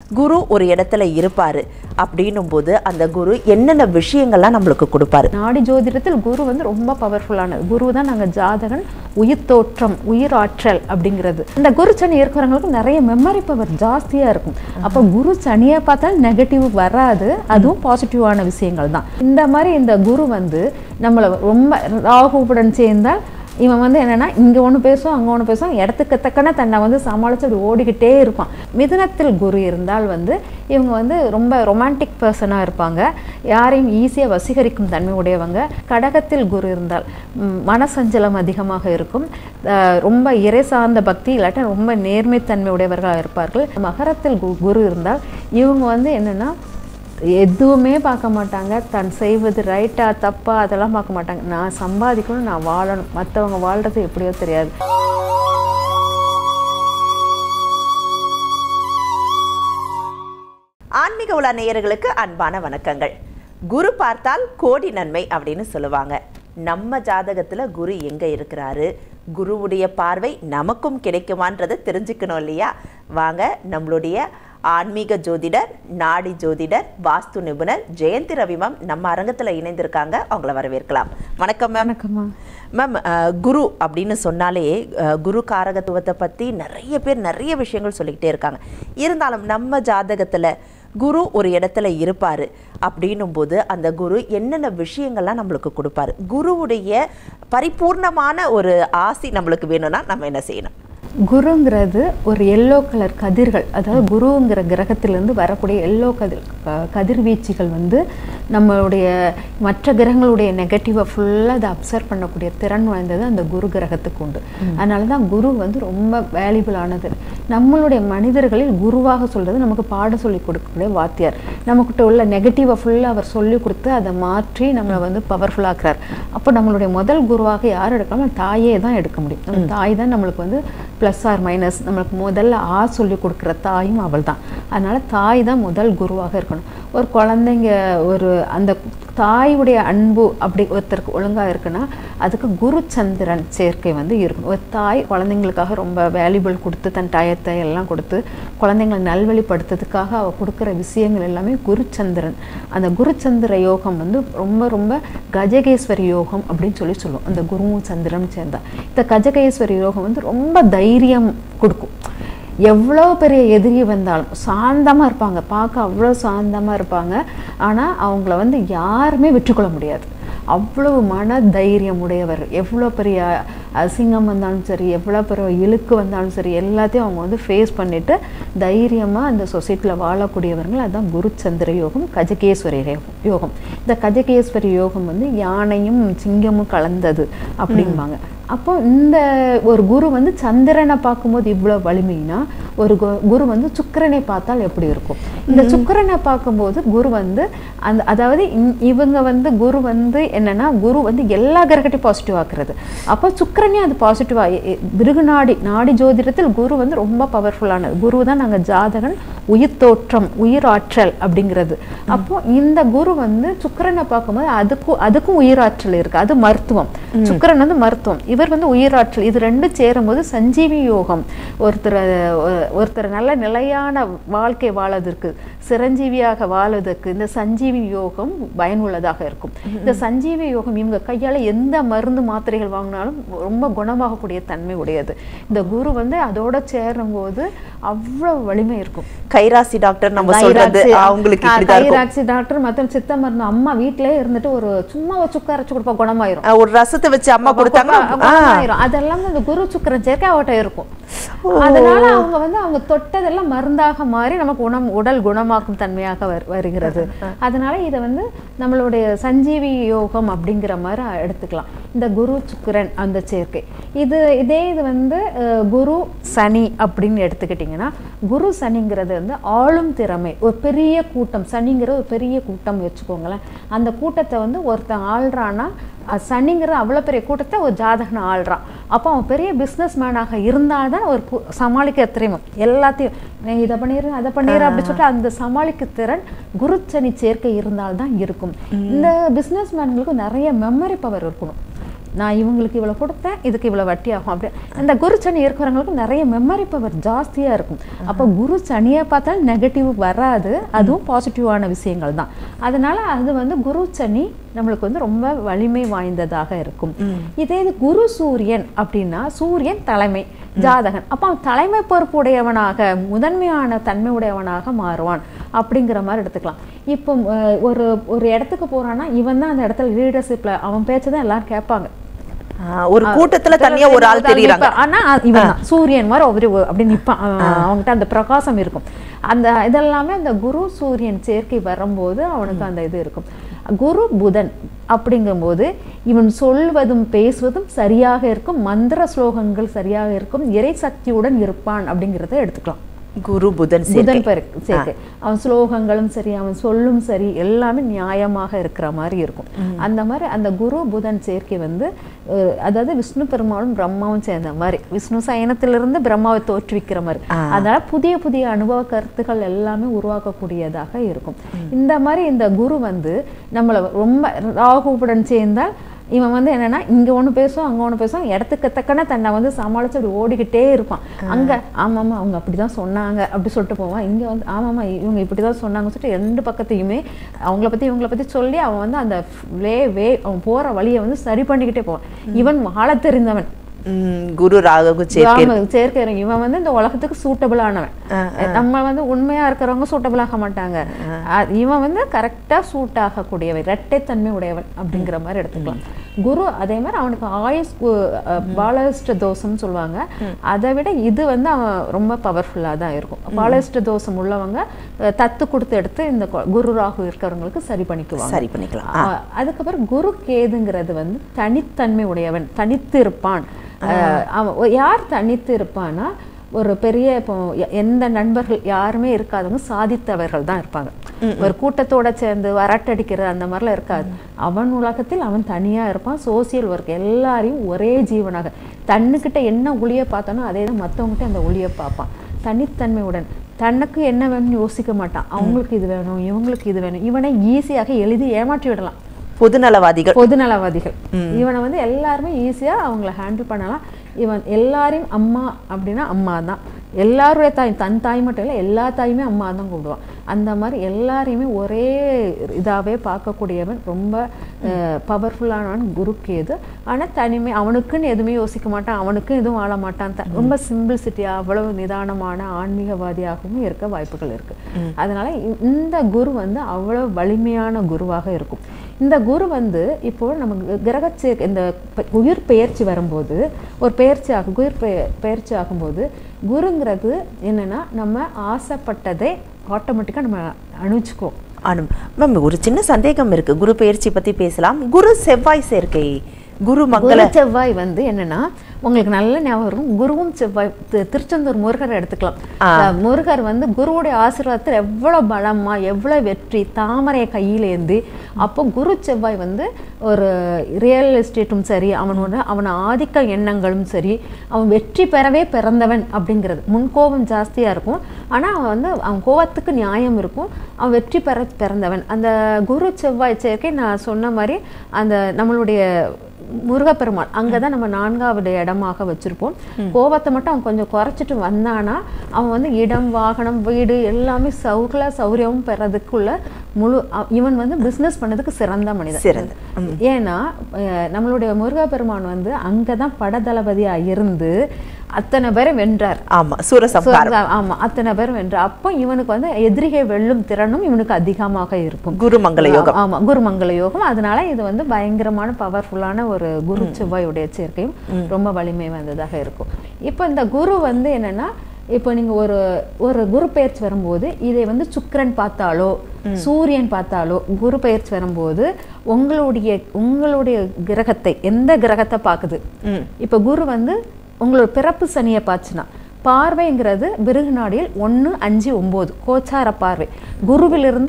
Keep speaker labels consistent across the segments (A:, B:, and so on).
A: குரு ஒரு இடத்துல இருப்பாரு அப்படின்னும் போது அந்த குரு என்னென்ன விஷயங்கள்லாம் நம்மளுக்கு கொடுப்பாரு
B: நாடி ஜோதிடத்தில் குரு வந்து ரொம்ப பவர்ஃபுல்லானது குரு தான் நாங்கள் ஜாதகன் உயிர் தோற்றம் உயிர் ஆற்றல் அப்படிங்கிறது இந்த குரு சனி இருக்கிறவங்களுக்கு நிறைய மெமரி பவர் ஜாஸ்தியாக இருக்கும் அப்போ குரு சனியை பார்த்தால் நெகட்டிவ் வராது அதுவும் பாசிட்டிவான விஷயங்கள் தான் இந்த மாதிரி இந்த குரு வந்து நம்மளை ரொம்ப ராகுவுடன் சேர்ந்தால் இவன் வந்து என்னன்னா இங்கே ஒன்று பேசும் அங்கே ஒன்று பேசும் இடத்துக்கு தக்கன தன்னை வந்து சமாளித்து அப்படி ஓடிக்கிட்டே இருப்பான் மிதுனத்தில் குரு இருந்தால் வந்து இவங்க வந்து ரொம்ப ரொமான்டிக் பர்சனாக இருப்பாங்க யாரையும் ஈஸியாக வசீகரிக்கும் தன்மை உடையவங்க கடகத்தில் குரு இருந்தால் ம், மனசஞ்சலம் அதிகமாக இருக்கும் அஹ், ரொம்ப இறை சார்ந்த பக்தி இல்லாட்டா ரொம்ப நேர்மைத்தன்மை உடையவர்களாக இருப்பார்கள் மகரத்தில் கு- குரு இருந்தால் இவங்க வந்து என்னென்னா எதுவுமே பார்க்க மாட்டாங்க தன் செய்வது ரைட்டா தப்பா அதெல்லாம் பார்க்க மாட்டாங்க நான் சம்பாதிக்கணும் நான் வாழணும் மற்றவங்க வாழ்றது எப்படியோ தெரியாது
A: ஆன்மீக உலா நேயர்களுக்கு அன்பான வணக்கங்கள் குரு பார்த்தால் கோடி நன்மை அப்படின்னு சொல்லுவாங்க நம்ம ஜாதகத்துல குரு எங்க இருக்கிறாரு குருவுடைய பார்வை நமக்கும் கிடைக்குமான்றதை தெரிஞ்சுக்கணும் இல்லையா வாங்க நம்மளுடைய ஆன்மீக ஜோதிடர் நாடி ஜோதிடர் வாஸ்து நிபுணர் ஜெயந்தி ரவிமம் நம்ம அரங்கத்துல இணைந்திருக்காங்க அவங்கள வரவேற்கலாம் வணக்கம் மேம்
B: வணக்கம்மா
A: மேம் அஹ், குரு அப்படின்னு சொன்னாலே அஹ், குரு காரகத்துவத்தை பற்றி நிறைய பேர் நிறைய விஷயங்கள் சொல்லிக்கிட்டே இருக்காங்க இருந்தாலும் நம்ம ஜாதகத்தில் குரு ஒரு இடத்துல இருப்பார் அப்படின்னும் போது அந்த குரு என்னென்ன விஷயங்கள்லாம் நம்மளுக்கு கொடுப்பாரு குருவுடைய பரிபூர்ணமான ஒரு ஆசி நம்மளுக்கு வேணும்னா நம்ம என்ன செய்யணும்
B: குருங்கிறது ஒரு எல்லோ கலர் கதிர்கள் அதாவது குருங்கிற கிரகத்திலிருந்து வரக்கூடிய எல்லோ கதிர் க- கதிர்வீச்சுகள் வந்து நம்மளுடைய மற்ற கிரகங்களுடைய நெகட்டிவை ஃபுல்லாக அதை அப்சர்வ் பண்ணக்கூடிய திறன் வாய்ந்தது அந்த குரு கிரகத்துக்கு உண்டு அதனால தான் குரு வந்து ரொம்ப வேல்யூபிளானது நம்மளுடைய மனிதர்களில் குருவாக சொல்றது நமக்கு பாடம் சொல்லி கொடுக்கக்கூடிய வாத்தியார் நமக்கிட்ட உள்ள நெகட்டிவை ஃபுல்லாக அவர் சொல்லி கொடுத்து அதை மாற்றி நம்மளை வந்து பவர்ஃபுல்லாக்குறார் அப்போ நம்மளுடைய முதல் குருவாக யார் எடுக்கலாம் தாயே தான் எடுக்க முடியும் நம்ம தாய் தான் நம்மளுக்கு வந்து ப்ளஸ் ஆர் மைனஸ் நம்மளுக்கு முதல்ல ஆ சொல்லி கொடுக்குற தாயும் அவள் தான் அதனால தாய் தான் முதல் குருவாக இருக்கணும் ஒரு குழந்தைங்க ஒரு அந்த தாயுடைய அன்பு அப்படி ஒருத்தருக்கு ஒழுங்காக இருக்குன்னா அதுக்கு குரு சந்திரன் சேர்க்கை வந்து இருக்கணும் ஒரு தாய் குழந்தைங்களுக்காக ரொம்ப வேல்யூபிள் கொடுத்து தன் டயத்தை எல்லாம் கொடுத்து குழந்தைங்களை நல்வழிப்படுத்துறதுக்காக அவள் கொடுக்குற விஷயங்கள் எல்லாமே குருச்சந்திரன் அந்த குருச்சந்திர யோகம் வந்து ரொம்ப ரொம்ப கஜகேஸ்வரி யோகம் அப்படின்னு சொல்லி சொல்லுவோம் அந்த குருவும் சந்திரனும் சேர்ந்தா இந்த கஜகேஸ்வரி யோகம் வந்து ரொம்ப தைரியம் கொடுக்கும் எவ்வளோ பெரிய எதிரி வந்தாலும் சாந்தமாக இருப்பாங்க பார்க்க அவ்வளோ சாந்தமாக இருப்பாங்க ஆனால் அவங்கள வந்து யாருமே விட்டுக்கொள்ள முடியாது அவ்வளவு மன தைரியம் உடையவர் எவ்வளோ பெரிய அசிங்கம் வந்தாலும் சரி எவ்வளோ பெரிய இழுக்கு வந்தாலும் சரி எல்லாத்தையும் அவங்க வந்து ஃபேஸ் பண்ணிட்டு தைரியமாக அந்த சொசைட்டியில் வாழக்கூடியவர்கள் அதுதான் குருச்சந்திர யோகம் கஜகேஸ்வரி யோகம் யோகம் இந்த கஜகேஸ்வரி யோகம் வந்து யானையும் சிங்கமும் கலந்தது அப்படிம்பாங்க அப்போ இந்த ஒரு குரு வந்து சந்திரனை பார்க்கும்போது இவ்வளோ வலிமைனா ஒரு கு- குரு வந்து சுக்கிரனை பார்த்தால் எப்படி இருக்கும் இந்த சுக்கிரனை பார்க்கும்போது குரு வந்து அந்த அதாவது இந்- இவங்க வந்து குரு வந்து என்னன்னா குரு வந்து எல்லா கிரகத்தையும் பாசிட்டிவ் ஆக்குறது அப்போ சுக்கிரனே அது பாசிட்டிவா பிருகு நாடி நாடி ஜோதிடத்தில் குரு வந்து ரொம்ப பவர்ஃபுல்லானது குரு தான் நாங்கள் ஜாதகன் உயிர் தோற்றம் உயிர் ஆற்றல் அப்படிங்கிறது அப்போ இந்த குரு வந்து சுக்கிரனை பார்க்கும்போது அதுக்கும் அதுக்கும் உயிராற்றல் இருக்கு அது மருத்துவம் சுக்கிரன் வந்து மருத்துவம் இவர் வந்து உயிராற்றல் இது ரெண்டும் சேரும்போது சஞ்சீவி யோகம் ஒருத்தர் ஒ- ஒருத்தர் நல்ல நிலையான வாழ்க்கை வாழறதுக்கு சிரஞ்சீவியாக வாழ்வதற்கு இந்த சஞ்சீவி யோகம் பயனுள்ளதாக இருக்கும் இந்த சஞ்சீவி யோகம் இவங்க கையால எந்த மருந்து மாத்திரைகள் வாங்கினாலும் ரொம்ப குணமாகக்கூடிய தன்மை உடையது இந்த குரு வந்து அதோட சேரும்போது அவ்வளவு வலிமை இருக்கும்
A: கைராசி டாக்டர் நம்ம சொல்றது
B: தைராக்சி,
A: அவங்களுக்கு
B: ஆ,
A: இப்படிதான் இருக்கும்
B: தைராக்சி டாக்டர் மற்றும் சித்த மருந்து அம்மா வீட்டிலே இருந்துட்டு ஒரு சும்மா ஒரு சுக்கு அரைச்சு கொடுப்பா குணமாயிரும்
A: அஹ், ஒரு ரசத்தை வச்சு அம்மா கொடுத்தாங்கன்னா ஆ,
B: குணமாயிரும் அதெல்லாம் இந்த குரு சுக்கரன் சேர்க்கை அவட்ட இருக்கும் அதனால அவங்க வந்து அவங்க தொட்டதெல்லாம் மருந்தாக மாறி நமக்கு குணம் உடல் குணமாக்கும் தன்மையாக வர்- வருகிறது அதனால இதை வந்து நம்மளுடைய சஞ்சீவி யோகம் அப்படிங்கிற மாதிரி எடுத்துக்கலாம் இந்த குரு சுக்கிரன் அந்த சேர்க்கை இது இதே இது வந்து அஹ், குரு சனி அப்படின்னு எடுத்துக்கிட்டிங்கன்னா குரு சனிங்கிறது வந்து ஆளும் திறமை ஒரு பெரிய கூட்டம் சனிங்கிற ஒரு பெரிய கூட்டம் வச்சுக்கோங்களேன் அந்த கூட்டத்தை வந்து ஒருத்தன் ஆள்றான்னா அஹ், சனிங்கிற அவ்வளோ பெரிய கூட்டத்தை ஒரு ஜாதகனை ஆள்றான் அப்போ அவன் பெரிய பிஸ்னஸ் மேனாக இருந்தால் தான் ஒரு கு- சமாளிக்க தெரியும் எல்லாத்தையும் நீ இதை பண்ணிடு அதை பண்ணிடு அப்படி சொல்லிட்டு அந்த சமாளிக்க திறன் குருச்சனி சேர்க்கை இருந்தால்தான் இருக்கும் இந்த பிஸ்னஸ் மேன்களுக்கு நிறைய மெமரி பவர் இருக்கணும் நான் இவங்களுக்கு இவ்வளோ கொடுத்தேன் இதுக்கு இவ்வளோ வட்டி ஆகும் அப்படி இந்த குரு சனி இருக்கிறவங்களுக்கு நிறைய மெமரி பவர் ஜாஸ்தியாக இருக்கும் அப்போ குரு சனியை பார்த்தாலும் நெகட்டிவ் வராது அதுவும் பாசிட்டிவான விஷயங்கள் தான் அதனால அது வந்து குரு சனி நம்மளுக்கு வந்து ரொம்ப வலிமை வாய்ந்ததாக இருக்கும் இதே இது குரு சூரியன் அப்படின்னா சூரியன் தலைமை ஜாதகன் அப்போ அவன் தலைமை பொறுப்புடையவனாக முதன்மையான தன்மை உடையவனாக மாறுவான் அப்படிங்கிற மாதிரி எடுத்துக்கலாம் இப்போ அஹ், ஒரு ஒரு இடத்துக்கு போறான்னா இவன் தான் அந்த இடத்துல லீடர்ஷிப்ல அவன் பேச்சை தான் எல்லாரும் கேட்பாங்க
A: ஆ, ஒரு கூட்டத்துல தனியா ஒரு ஆள் தெரியுறாங்க
B: நிப்பான். ஆனா அது இவன் தான் சூரியன் மாதிரி அவரு ஒரு- அப்படி நிப்பான் அவன் அவன்கிட்ட அந்த பிரகாசம் இருக்கும் அந்த இதெல்லாமே அந்த குரு சூரியன் சேர்க்கை வரும்போது அவனுக்கு அந்த இது இருக்கும் குரு புதன் அப்படிங்கும்போது இவன் சொல்வதும் பேசுவதும் சரியாக இருக்கும் மந்திர ஸ்லோகங்கள் சரியாக இருக்கும் இறை சக்தியுடன் இருப்பான் அப்படிங்கிறத எடுத்துக்கலாம்
A: குரு புதன் சேர்க்கை.
B: புதன் பெருக்கு சேர்க்கை அவன் ஸ்லோகங்களும் சரி அவன் சொல்லும் சரி எல்லாமே நியாயமாக இருக்கிற மாதிரி இருக்கும் அந்த மாதிரி அந்த குரு புதன் சேர்க்கை வந்து அஹ், அதாவது விஷ்ணு பெருமாளும் பிரம்மாவும் சேர்ந்த மாதிரி விஷ்ணு சயனத்திலிருந்து பிரம்மாவை தோற்றுவிக்கிற மாதிரி அதனால புதிய புதிய அனுபவ கருத்துக்கள் எல்லாமே உருவாக்கக்கூடியதாக இருக்கும் இந்த மாதிரி இந்த குரு வந்து நம்மளை ரொம்ப ராகுவுடன் சேர்ந்தால் இவன் வந்து என்னன்னா இங்க ஒண்ணு பேசும் அங்க ஒண்ணு பேசும் இடத்துக்கு தக்கன தன்னை வந்து சமாளிச்சு அப்படி ஓடிக்கிட்டே இருப்பான் அங்க ஆமாமா அவங்க அப்படிதான் சொன்னாங்க அப்படி சொல்லிட்டு போவான் இங்க வந்து ஆமாமா இவங்க இப்படிதான் சொன்னாங்கன்னு சொல்லிட்டு ரெண்டு பக்கத்தையுமே அவங்கள பத்தி இவங்கள பத்தி சொல்லி அவன் வந்து அந்த வே வே அவன் போற வழியை வந்து சரி பண்ணிக்கிட்டே போவான் இவன் வாழ தெரிந்தவன்
A: ம், குரு ராகு சேர்க்கை
B: ராம சேர்க்கை இவன் வந்து இந்த உலகத்துக்கு சூட்டபிளானவன் நம்ம வந்து உண்மையா இருக்கிறவங்க சூட்டபிள் ஆக மாட்டாங்க அ- இவன் வந்து கரெக்டா சூட் ஆகக்கூடியவன் இரட்டைத்தன்மை உடையவன் அப்படிங்கிற மாதிரி எடுத்துக்கலாம் குரு அதே மாதிரி அவனுக்கு ஆயுஸ் கு- அ, பாலஸ்ட தோஷம்னு சொல்லுவாங்க அதை விட இது வந்து அவன் ரொம்ப பவர்ஃபுல்லா தான் இருக்கும் பாலஸ்ட தோஷம் உள்ளவங்க அ, தத்து கொடுத்து எடுத்து இந்த கொ- குரு ராகு இருக்கிறவங்களுக்கு சரி பண்ணிக்குவாங்க
A: சரி பண்ணிக்கலாம்
B: ஆ, அதுக்கப்புறம் குரு கேதுங்கிறது வந்து தனித்தன்மை உடையவன் தனித்து இருப்பான் அஹ், அவன் ஒ- யார் தனித்து இருப்பான்னா ஒரு பெரிய இப்போ எ- எந்த நண்பர்கள் யாருமே இருக்காதவங்க சாதித்தவர்கள் தான் இருப்பாங்க ஒரு கூட்டத்தோட சேர்ந்து வரட்டடிக்கிறது அந்த மாதிரிலாம் இருக்காது அவன் உலகத்தில் அவன் தனியா இருப்பான் சோசியல் ஒர்க் எல்லாரையும் ஒரே ஜீவனாக தன்னுக்கிட்ட என்ன ஒளியை பார்த்தானோ அதே தான் மற்றவங்ககிட்ட அந்த ஒளியை பார்ப்பான் தனித்தன்மையுடன் தனக்கு என்ன வேணும்னு யோசிக்க மாட்டான் அவங்களுக்கு இது வேணும் இவங்களுக்கு இது வேணும் இவனை ஈஸியாக எழுதி ஏமாற்றி விடலாம்
A: பொதுநலவாதிகள்
B: பொதுநலவாதிகள் இவனை வந்து எல்லாருமே ஈஸியா அவங்கள ஹேண்டில் பண்ணலாம் இவன் எல்லாரையும் அம்மா அப்படின்னா அம்மா தான் எல்லாருடைய தாய் தன் தாய் மட்டும் இல்லை எல்லா தாயுமே அம்மா தான் கூப்பிடுவான் அந்த மாதிரி எல்லாரையுமே ஒரே இதாவே பார்க்கக்கூடியவன் ரொம்ப பவர்ஃபுல்லானவன் குருக்கேது ஆனா தனிமை அவனுக்குன்னு எதுவுமே யோசிக்க மாட்டான் அவனுக்கும் எதுவும் வாழ மாட்டான் த- ரொம்ப சிம்பிள்சிட்டியா அவ்வளவு நிதானமான ஆன்மீகவாதியாகவும் இருக்க வாய்ப்புகள் இருக்கு அதனால இ- இந்த குரு வந்து அவ்வளவு வலிமையான குருவாக இருக்கும் இந்த குரு வந்து இப்போ நம்ம கி- கிரகச்சே இந்த ப- உயிர் பெயர்ச்சி வரும்போது ஒரு பெயர்ச்சி ஆகும் உயிர் பெய- பெயர்ச்சி ஆகும்போது குருங்கிறது என்னன்னா நம்ம ஆசைப்பட்டதை ஆட்டோமேட்டிக்காக நம்ம அணிச்சுக்குவோம்
A: ஆனும் மேம் ஒரு சின்ன சந்தேகம் இருக்கு குரு பெயர்ச்சி பத்தி பேசலாம் குரு செவ்வாய் சேர்க்கை குரு மங்கள
B: குரு செவ்வாய் வந்து என்னன்னா உங்களுக்கு நல்ல ஞாபகம் இருக்கும் குருவும் செவ்வாய் தி- திருச்செந்தூர் முருகரை எடுத்துக்கலாம் அஹ் முருகர் வந்து குருவுடைய ஆசீர்வாதத்தில் எவ்வளவு பலமா எவ்வளவு வெற்றி தாமரையை கையில ஏந்தி அப்போ குரு செவ்வாய் வந்து ஒரு ரியல் எஸ்டேட்டும் சரி அவனோட அவன் ஆதிக்க எண்ணங்களும் சரி அவன் வெற்றி பெறவே பிறந்தவன் அப்படிங்கிறது முன்கோபம் ஜாஸ்தியா இருக்கும் ஆனா அவன் வந்து அவன் கோபத்துக்கு நியாயம் இருக்கும் அவன் வெற்றி பெற பிறந்தவன் அந்த குரு செவ்வாய் சேர்க்கை நான் சொன்ன மாதிரி அந்த நம்மளுடைய முருகப்பெருமாள் அங்கதான் நம்ம நான்காவது இடமாக வச்சிருப்போம் கோபத்தை மட்டும் அவன் கொஞ்சம் குறைச்சிட்டு வந்தானா அவன் வந்து இடம் வாகனம் வீடு எல்லாமே சௌகல சௌரியமும் பெறதுக்குள்ள முழு அ- இவன் வந்து பிசினஸ் பண்ணதுக்கு சிறந்த மனிதன்
A: சிறந்த.
B: ஏன்னா அஹ், நம்மளுடைய முருகப்பெருமான் வந்து அங்கதான் படதளபதியா இருந்து அத்தனை பேரை வென்றார்
A: ஆமா சூரசம்ஹாரம்
B: So, ஆமா அத்தனை பேரும் வென்றார் அப்போ இவனுக்கு வந்து எதிரிகை வெல்லும் திறனும் இவனுக்கு அதிகமாக இருக்கும்
A: குரு மங்கள யோகம்
B: ஆமா குருமங்கள யோகம் அதனால இது வந்து பயங்கரமான பவர்ஃபுல்லான ஒரு குரு செவ்வாயுடைய சேர்க்கையும் ரொம்ப வலிமை வந்ததாக இருக்கும் இப்போ இந்த குரு வந்து என்னன்னா இப்போ நீங்க ஒரு ஒரு குரு பெயர்ச்சி வரும்போது இதை வந்து சுக்கிரன் பார்த்தாலோ சூரியன் பார்த்தாலோ குரு பெயர்ச்சி வரும்போது உங்களுடைய உங்களுடைய கிரகத்தை எந்த கிரகத்தை பார்க்குது இப்போ குரு வந்து உங்களோட பிறப்பு சனியை பார்த்துச்சுன்னா பார்வைங்கிறது பிருகுநாடியில் ஒன்று அஞ்சு ஒம்பது கோச்சார பார்வை குருவிலிருந்து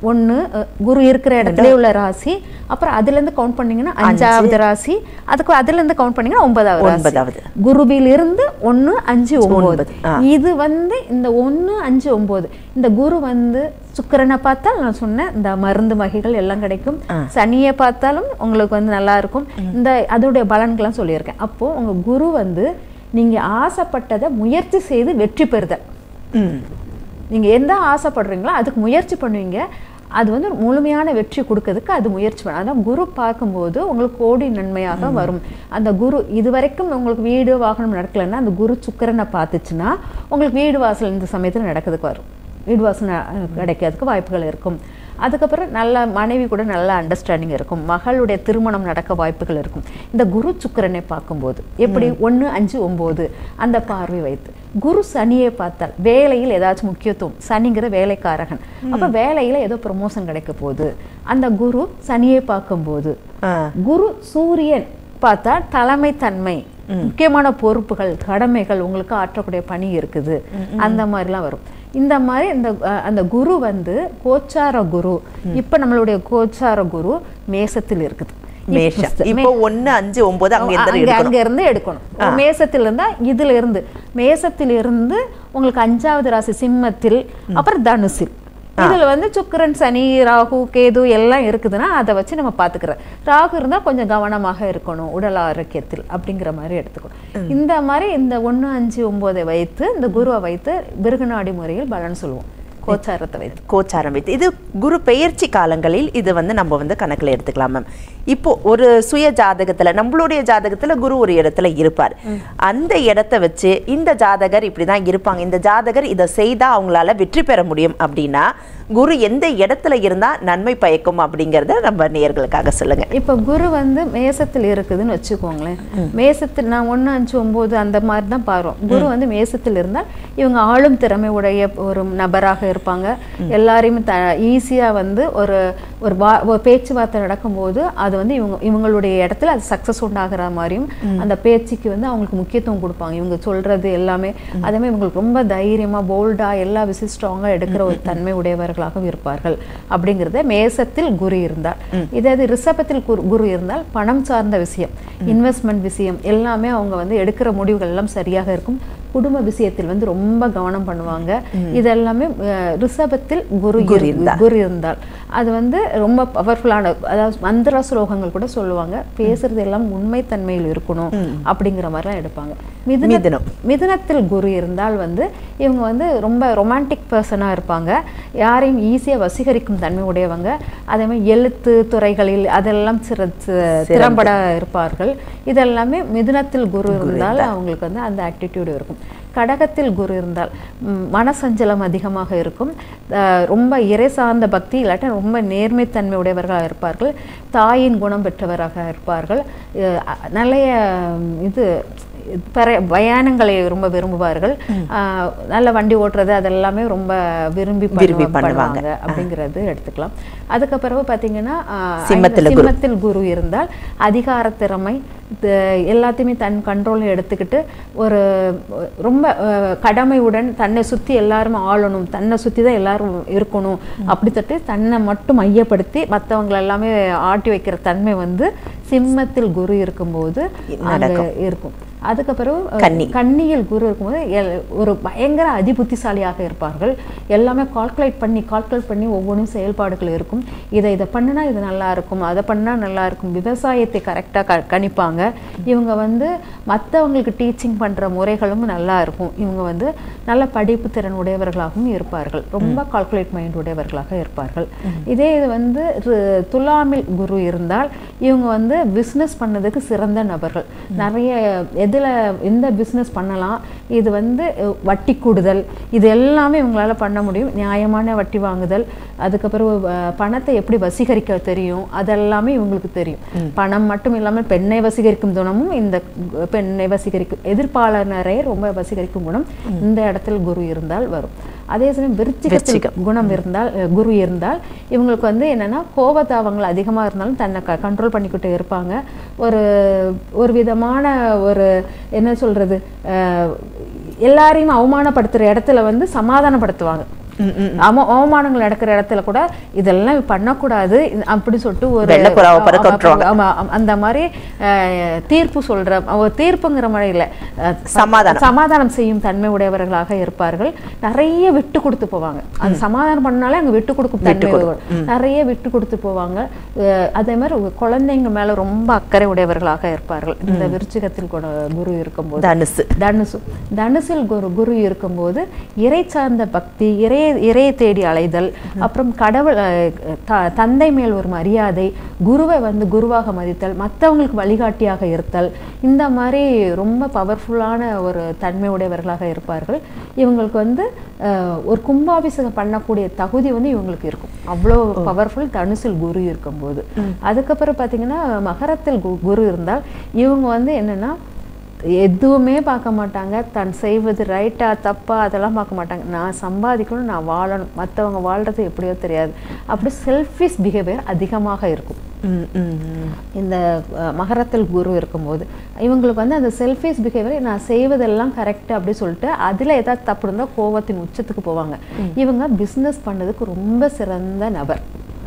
B: ஒண்ணு அஹ், குரு இருக்கிற இடத்துல உள்ள ராசி அப்புறம் அதுல இருந்து கவுண்ட் பண்ணீங்கன்னா அஞ்சாவது ராசி அதுக்கு அதுல இருந்து கவுண்ட் பண்ணீங்கன்னா ஒன்பதாவது ராசி
A: ஒன்பதாவது.
B: குருவில் இருந்து ஒண்ணு அஞ்சு ஒன்பது
A: ஒன்பது, ஆ.
B: இது வந்து இந்த ஒண்ணு அஞ்சு ஒன்பது இந்த குரு வந்து சுக்கிரனை பார்த்தா நான் சொன்னேன் இந்த மருந்து வகைகள் எல்லாம் கிடைக்கும் சனியை பார்த்தாலும் உங்களுக்கு வந்து நல்லா இருக்கும் இந்த அதோடைய பலன்கள்லாம் சொல்லியிருக்கேன் அப்போ உங்க குரு வந்து நீங்க ஆசைப்பட்டதை முயற்சி செய்து வெற்றி பெறுதல்
A: ம்
B: நீங்க எந்த ஆசைப்படுறீங்களோ அதுக்கு முயற்சி பண்ணுவீங்க அது வந்து ஒரு முழுமையான வெற்றி கொடுக்கறதுக்கு அது முயற்சி பண்ண அதான் குரு பார்க்கும்போது உங்களுக்கு கோடி நன்மையாக வரும் அந்த குரு இது வரைக்கும் உங்களுக்கு வீடு வாகனம் நடக்கலைன்னா அந்த குரு சுக்கிரனை பார்த்துச்சுன்னா உங்களுக்கு வீடு வாசல் இந்த சமயத்தில் நடக்கிறதுக்கு வரும் வீடு வாசல் ந- கிடைக்கிறதுக்கு வாய்ப்புகள் இருக்கும் அதுக்கப்புறம் நல்ல மனைவி கூட நல்ல அண்டர்ஸ்டாண்டிங் இருக்கும் மகளுடைய திருமணம் நடக்க வாய்ப்புகள் இருக்கும் இந்த குரு சுக்கிரனை பார்க்கும்போது எப்படி ஒன்று அஞ்சு ஒம்பது அந்த பார்வை வைத்து குரு சனியை பார்த்தால் வேலையில் ஏதாச்சும் முக்கியத்துவம் சனிங்கிற வேலைக்காரகன் அப்ப வேலையில ஏதோ ப்ரொமோஷன் கிடைக்க போகுது அந்த குரு சனியை பார்க்கும்போது
A: ஆ
B: குரு சூரியன் பார்த்தா தலைமைத்தன்மை முக்கியமான பொறுப்புகள் கடமைகள் உங்களுக்கு ஆற்றக்கூடிய பணி இருக்குது அந்த மாதிரிலாம் வரும் இந்த மாதிரி இந்த அஹ், அந்த குரு வந்து கோச்சார குரு இப்ப நம்மளுடைய கோச்சார குரு மேசத்தில் இருக்குது
A: மேஷம்
B: இப்ப
A: இப்போ ஒண்ணு அஞ்சு ஒன்பது அங்க இருந்து
B: அங்க
A: எடுக்கணும்
B: அங்க இருந்து எடுக்கணும் மேசத்துல இருந்தா இதுல இருந்து மேசத்தில் இருந்து உங்களுக்கு அஞ்சாவது ராசி சிம்மத்தில் அப்புறம் தனுசில் இதுல வந்து சுக்கிரன் சனி ராகு கேது எல்லாம் இருக்குதுன்னா அதை வச்சு நம்ம பாத்துக்கிறோம் ராகு இருந்தா கொஞ்சம் கவனமாக இருக்கணும் உடல் ஆரோக்கியத்தில் அப்படிங்கிற மாதிரி எடுத்துக்கணும் இந்த மாதிரி இந்த ஒண்ணு அஞ்சு ஒன்பதை வைத்து இந்த குருவை வைத்து பிருகுநாடி முறையில் பலன் சொல்லுவோம் கோச்சாரத்தை வைத்து
A: கோச்சாரம் வைத்து இது குரு பெயர்ச்சி காலங்களில் இது வந்து நம்ம வந்து கணக்குல எடுத்துக்கலாம் மேம் இப்போ ஒரு சுய ஜாதகத்துல நம்மளுடைய ஜாதகத்துல குரு ஒரு இடத்துல இருப்பார் அந்த இடத்த வச்சு இந்த ஜாதகர் இப்படிதான் இருப்பாங்க இந்த ஜாதகர் இதை செய்தா அவங்களால வெற்றி பெற முடியும் அப்படின்னா குரு எந்த இடத்துல இருந்தா நன்மை பயக்கும் அப்படிங்கறத நம்ம நேயர்களுக்காக சொல்லுங்க
B: இப்போ குரு வந்து மேசத்தில் இருக்குதுன்னு வச்சுக்கோங்களேன் மேசத்தில் நான் ஒன்று அஞ்சு ஒம்பது அந்த மாதிரி தான் பாருவோம் குரு வந்து மேசத்தில் இருந்தால் இவங்க ஆளும் திறமை உடைய ஒரு நபராக இருப்பாங்க எல்லாரையுமே த ஈஸியாக வந்து ஒரு ஒரு வா ஒரு பேச்சுவார்த்தை நடக்கும்போது அது வந்து இவங்க இவங்களுடைய இடத்துல அது சக்ஸஸ் உண்டாகிற மாதிரியும் அந்த பேச்சுக்கு வந்து அவங்களுக்கு முக்கியத்துவம் கொடுப்பாங்க இவங்க சொல்றது எல்லாமே அதே மாதிரி இவங்களுக்கு ரொம்ப தைரியமா போல்டா எல்லா விஷயம் ஸ்ட்ராங்கா எடுக்கிற ஒரு தன்மை உடையவர்களாகவும் இருப்பார்கள் அப்படிங்கிறத மேசத்தில் குரு இருந்தால் இதே இது ரிஷபத்தில் குரு குரு இருந்தால் பணம் சார்ந்த விஷயம் இன்வெஸ்ட்மெண்ட் விஷயம் எல்லாமே அவங்க வந்து எடுக்கிற முடிவுகள் எல்லாம் சரியாக இருக்கும் குடும்ப விஷயத்தில் வந்து ரொம்ப கவனம் பண்ணுவாங்க இதெல்லாமே அஹ், ரிஷபத்தில் குரு
A: குரு
B: இரு- குரு இருந்தால் அது வந்து ரொம்ப பவர்ஃபுல்லான அதாவது மந்திர ஸ்லோகங்கள் கூட சொல்லுவாங்க பேசுறது எல்லாம் உண்மைத்தன்மையில் இருக்கணும் அப்படிங்கிற மாதிரிலாம் எடுப்பாங்க மிதுன
A: மிதுனம்.
B: மிதுனத்தில் குரு இருந்தால் வந்து இவங்க வந்து ரொம்ப ரொமான்டிக் பர்சனாக இருப்பாங்க யாரையும் ஈஸியாக வசீகரிக்கும் தன்மை உடையவங்க அதே மாதிரி எழுத்து துறைகளில் அதெல்லாம் சிற சி- திறம்பட இருப்பார்கள் இதெல்லாமே மிதுனத்தில் குரு இருந்தால் அவங்களுக்கு வந்து அந்த ஆட்டிடியூட் இருக்கும் கடகத்தில் குரு இருந்தால் ம், மனசஞ்சலம் அதிகமாக இருக்கும் அஹ், ரொம்ப இறை சார்ந்த பக்தி இல்லாட்டி ரொம்ப நேர்மைத்தன்மை உடையவர்களாக இருப்பார்கள் தாயின் குணம் பெற்றவராக இருப்பார்கள் அஹ், அ- நிறைய ம், இது பெற- பயணங்களை ரொம்ப விரும்புவார்கள் ஆஹ் நல்ல வண்டி ஓட்டுறது அதெல்லாமே ரொம்ப விரும்பி
A: விரும்பி
B: பண்ணுவா-
A: பண்ணுவாங்க.
B: பண்ணுவாங்க அப்படிங்கிறது எடுத்துக்கலாம் அதுக்கு பிறகு பார்த்தீங்கன்னா ஆஹ்,
A: சிம்மத்துல
B: ஐந்து-
A: குரு.
B: சிம்மத்தில் குரு இருந்தால் அதிகார திறமை இது எல்லாத்தையுமே தன் கண்ட்ரோலில் எடுத்துக்கிட்டு ஒரு ரொம்ப அஹ், கடமையுடன் தன்னை சுற்றி எல்லாரும் ஆளணும் தன்னை சுற்றி தான் எல்லாரும் இருக்கணும் அப்படி தட்டு தன்னை மட்டும் மையப்படுத்தி மற்றவங்களை எல்லாமே ஆட்டி வைக்கிற தன்மை வந்து சிம்மத்தில் குரு இருக்கும்போது அங்க இருக்கும் அதுக்கு பிறகு அஹ்,
A: கன்னி.
B: கன்னியில் குரு இருக்கும்போது எல்- ஒரு பயங்கர அதிபுத்திசாலியாக இருப்பார்கள் எல்லாமே கால்குலேட் பண்ணி கால்குலேட் பண்ணி ஒவ்வொன்றும் செயல்பாடுகள் இருக்கும் இதை இதை பண்ணுனா இது நல்லா இருக்கும் அதை பண்ணா நல்லா இருக்கும் விவசாயத்தை கரெக்டாக க கணிப்பாங்க இவங்க வந்து மற்றவங்களுக்கு டீச்சிங் பண்ற முறைகளும் நல்லா இருக்கும் இவங்க வந்து நல்ல படிப்பு திறன் உடையவர்களாகவும் இருப்பார்கள் ரொம்ப கால்குலேட் மைண்ட் உடையவர்களாக இருப்பார்கள் இதே இது வந்து ரு- துலாமில் குரு இருந்தால் இவங்க வந்து பிஸ்னஸ் பண்ணதுக்கு சிறந்த நபர்கள் நிறைய எதுல எந்த பிஸ்னஸ் பண்ணலாம் இது வந்து அஹ், வட்டி கூடுதல் இது எல்லாமே இவங்களால பண்ண முடியும் நியாயமான வட்டி வாங்குதல் அதுக்கப்புறம் அஹ், பணத்தை எப்படி வசீகரிக்க தெரியும் அதெல்லாமே இவங்களுக்கு தெரியும் பணம் மட்டும் இல்லாமல் பெண்ணை வசீகரிக்கும் குணமும் இந்த கு- பெண்ணை வசீகரிக்கும் எதிர்ப்பாளரை ரொம்ப வசீகரிக்கும் குணம் இந்த இடத்துல குரு இருந்தால் வரும் அதே சமயம் விருச்சிகத்தில் குணம் இருந்தால் அஹ், குரு இருந்தால் இவங்களுக்கு வந்து என்னன்னா கோபதாபங்கள் அதிகமா இருந்தாலும் தன்னை க கண்ட்ரோல் பண்ணிக்கிட்டு இருப்பாங்க ஒரு ஒரு விதமான ஒரு என்ன சொல்றது அஹ், எல்லாரையும் அவமானப்படுத்துற இடத்துல வந்து சமாதானப்படுத்துவாங்க ஆமா அவமானங்கள் நடக்கிற இடத்துல கூட இதெல்லாம் பண்ணக்கூடாது இது- அப்படி சொல்லிட்டு ஒரு
A: வெள்ளைப்புறாவை பறக்க விட்டுருவாங்க.
B: ஆமா ஆமா, அந்த மாதிரி அஹ், தீர்ப்பு சொல்ற ஒரு தீர்ப்புங்கிற மாதிரி இல்ல அஹ்,
A: சமாதானம்.
B: சமாதானம் செய்யும் தன்மை உடையவர்களாக இருப்பார்கள் நிறைய விட்டு கொடுத்து போவாங்க அது சமாதானம் பண்ணாலே அங்க விட்டு கொடுக்கும் தன்மை வரும். நிறைய விட்டு கொடுத்து போவாங்க அஹ், அதே மாதிரி உ- குழந்தைங்க மேல ரொம்ப அக்கறை உடையவர்களாக இருப்பார்கள் இந்த விருச்சிகத்தில் கூட குரு இருக்கும்போது
A: தனுசு
B: தனுசு தனுசில் குரு குரு இருக்கும்போது இறை சார்ந்த பக்தி இறை இறையை தேடி அலைதல் அப்புறம் கடவுள் அஹ், த- தந்தை மேல் ஒரு மரியாதை குருவை வந்து குருவாக மதித்தல் மற்றவங்களுக்கு வழிகாட்டியாக இருத்தல் இந்த மாதிரி ரொம்ப பவர்ஃபுல்லான ஒரு தன்மை உடையவர்களாக இருப்பார்கள் இவங்களுக்கு வந்து அஹ், ஒரு கும்பாபிஷேகம் பண்ணக்கூடிய தகுதி வந்து இவங்களுக்கு இருக்கும் அவ்வளோ பவர்ஃபுல் தனுசில் குரு இருக்கும்போது அதுக்கப்புறம் பார்த்தீங்கன்னா மகரத்தில் கு- குரு இருந்தால் இவங்க வந்து என்னன்னா எதுவுமே பார்க்க மாட்டாங்க தான் செய்வது ரைட்டா தப்பா அதெல்லாம் பார்க்க மாட்டாங்க நான் சம்பாதிக்கணும் நான் வாழணும் மற்றவங்க வாழ்றது எப்படியோ தெரியாது அப்படி செல்ஃபிஷ் பிஹேவியர் அதிகமாக இருக்கும்
A: ம், ம், ம்.
B: இந்த அஹ், மகரத்தில் குரு இருக்கும்போது இவங்களுக்கு வந்து அந்த செல்ஃபிஷ் பிஹேவியர் நான் செய்வதெல்லாம் கரெக்ட் அப்படி சொல்லிட்டு அதில் ஏதாவது தப்பு இருந்தால் கோவத்தின் உச்சத்துக்கு போவாங்க இவங்க பிஸ்னஸ் பண்ணதுக்கு ரொம்ப சிறந்த நபர்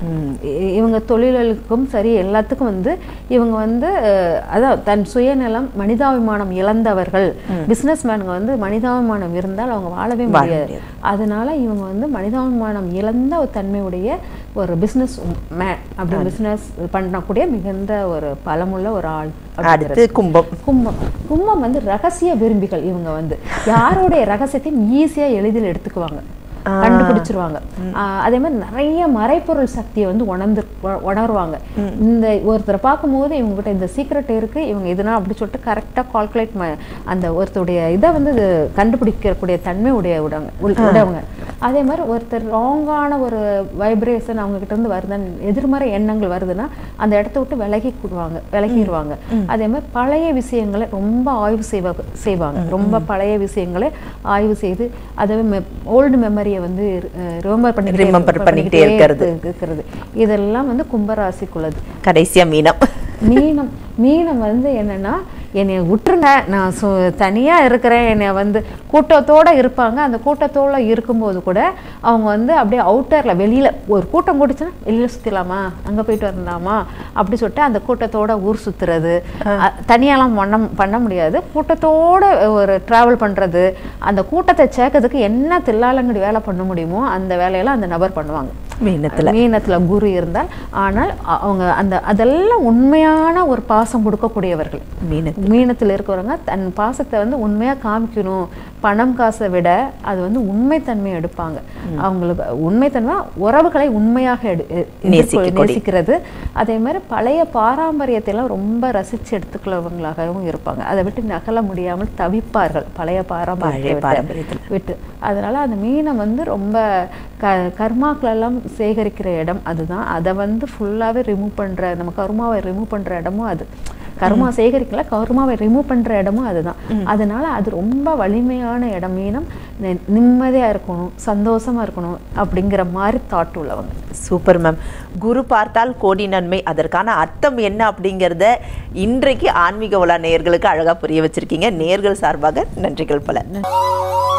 B: இ- இவங்க தொழில்களுக்கும் சரி எல்லாத்துக்கும் வந்து இவங்க வந்து அஹ், அதான் தன் சுயநலம் மனிதாபிமானம் இழந்தவர்கள் பிசினஸ் மேனுங்க வந்து மனிதாபிமானம் இருந்தால் அவங்க வாழவே
A: வாழ
B: முடியாது அதனால இவங்க வந்து மனிதாபிமானம் இழந்த ஒரு தன்மையுடைய ஒரு பிசினஸ் மேன் அப்படி பிசினஸ் பண்ணக்கூடிய மிகுந்த ஒரு பலமுள்ள ஒரு ஆள்
A: அடுத்து கும்பம்
B: கும்பம் கும்பம் வந்து ரகசிய விரும்பிகள் இவங்க வந்து யாருடைய ரகசியத்தையும் ஈஸியா எளிதில் எடுத்துக்குவாங்க கண்டுபிடிச்சிருவாங்க ஆஹ் அதே மாதிரி நிறைய மறைப்பொருள் சக்தியை வந்து உணர்ந்து உ- உணருவாங்க இந்த ஒருத்தரை பார்க்கும்போது இவங்க கிட்ட இந்த சீக்ரெட் இருக்கு இவங்க இதுனா அப்படி சொல்லிட்டு கரெக்டா கால்குலேட் அந்த ஒருத்தருடைய இதை வந்து இது கண்டுபிடிக்கக்கூடிய தன்மை உடைய உடவங்க உள்- உடையவங்க அதே மாதிரி ஒருத்தர் ராங்கான ஒரு வைப்ரேஷன் அவங்க கிட்ட இருந்து வருதுன்னு எதிர்மறை எண்ணங்கள் வருதுன்னா அந்த இடத்த விட்டு விலகி கூடுவாங்க விலகிடுவாங்க அதே மாதிரி பழைய விஷயங்களை ரொம்ப ஆய்வு செய்வாங்க செய்வாங்க ரொம்ப பழைய விஷயங்களை ஆய்வு செய்து அதை ஓல்டு மெமரியை வந்து ரிமெம்பர்
A: Remember பண்ணிக்கிட்டே இருக்கிறது.
B: இருக்கிறது இதெல்லாம் வந்து கும்பராசிக்குள்ளது
A: கடைசியா மீனம்
B: மீனம் மீனம் வந்து என்னன்னா என்னை விட்டுருங்க நான் சு தனியாக இருக்கிறேன் என்னை வந்து கூட்டத்தோட இருப்பாங்க அந்த கூட்டத்தோட இருக்கும்போது கூட அவங்க வந்து அப்படியே அவுட்டரில் வெளியில் ஒரு கூட்டம் கூட்டுச்சுன்னா வெளியில் சுற்றலாமா அங்கே போயிட்டு வரலாமா அப்படி சொல்லிட்டு அந்த கூட்டத்தோட ஊர் சுற்றுறது தனியாலாம் பண்ண பண்ண முடியாது கூட்டத்தோட ஒரு ட்ராவல் பண்ணுறது அந்த கூட்டத்தை சேர்க்கறதுக்கு என்ன தில்லாலங்கடி வேலை பண்ண முடியுமோ அந்த வேலையெல்லாம் அந்த நபர் பண்ணுவாங்க
A: மீனத்துல
B: மீனத்துல குரு இருந்தால் ஆனால் அ- அவங்க அந்த அதெல்லாம் உண்மையான ஒரு பாசம் கொடுக்கக்கூடியவர்கள்
A: மீனத்துல
B: மீனத்தில் இருக்கிறவங்க தன் பாசத்தை வந்து உண்மையா காமிக்கணும் பணம் காசை விட அது வந்து உண்மைத்தன்மை எடுப்பாங்க அவங்களுக்கு உண்மைத்தன்மை உறவுகளை உண்மையாக எடு எ-
A: நேசிக்கக்கூடிய.
B: நேசிக்கிறது அதே மாதிரி பழைய பாரம்பரியத்தை எல்லாம் ரொம்ப ரசிச்சு எடுத்துக்கிறவங்களாகவும் இருப்பாங்க அதை விட்டு நகல முடியாமல் தவிப்பார்கள் பழைய பாரம்பரியத்தை
A: பழைய
B: விட்டு.
A: பாரம்பரியத்துல.
B: விட்டு அதனால அந்த மீனம் வந்து ரொம்ப க கர்மாக்கள் எல்லாம் சேகரிக்கிற இடம் அதுதான் அதை வந்து ஃபுல்லாவே ரிமூவ் பண்ற நம்ம கர்மாவை ரிமூவ் பண்ற இடமும் அது கர்மா சேகரிக்கல கர்மாவை ரிமூவ் பண்ற இடமும் அதுதான் அதனால அது ரொம்ப வலிமையான இடம் மீனம் நி- நிம்மதியா இருக்கணும் சந்தோஷமா இருக்கணும் அப்படிங்கிற மாதிரி தாட் உள்ளவங்க
A: சூப்பர் மேம் குரு பார்த்தால் கோடி நன்மை அதற்கான அர்த்தம் என்ன அப்படிங்கிறத இன்றைக்கு ஆன்மீக உலா நேயர்களுக்கு அழகா புரிய வச்சிருக்கீங்க நேர்கள் சார்பாக நன்றிகள் பல